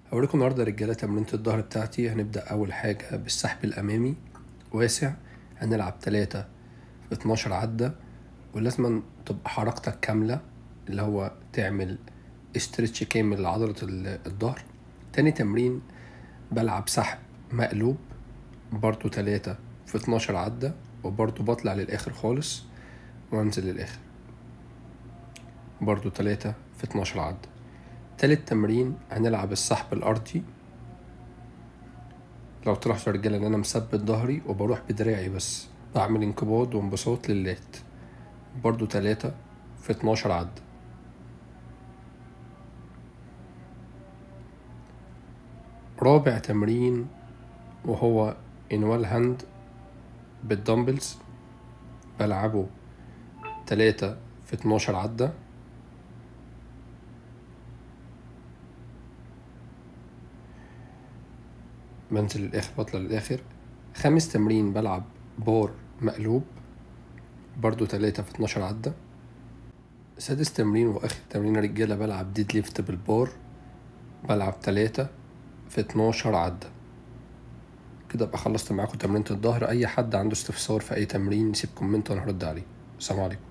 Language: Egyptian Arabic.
هوريكم النهارده يا رجاله تمرينة الظهر بتاعتي هنبدأ أول حاجة بالسحب الأمامي واسع هنلعب تلاتة في اتناشر عدة ولازم تبقى حركتك كاملة اللي هو تعمل استرتش كامل لعضلة ال- الظهر تاني تمرين بلعب سحب مقلوب برضو تلاتة في اتناشر عدة وبرضو بطلع للآخر خالص وانزل للآخر برضو تلاتة في اتناشر عدة تالت تمرين هنلعب السحب الأرضي لو تلاحظوا يا رجالة إن أنا مثبت ظهري وبروح بدراعي بس بعمل انقباض وانبساط للات برضو تلاتة في اتناشر عدة رابع تمرين وهو انوال هاند بالدمبلز بلعبه تلاتة في اتناشر عدة بنزل للآخر بطلع للآخر خامس تمرين بلعب بار مقلوب برضو تلاتة في اتناشر عدة سادس تمرين وآخر تمرين يا رجالة بلعب ديد ليفت بالبار بلعب تلاتة في اتناشر عدة كده ابقى خلصت معاكم تمرينة الظهر أي حد عنده استفسار في أي تمرين يسيب كومنت وأنا هرد عليه السلام عليكم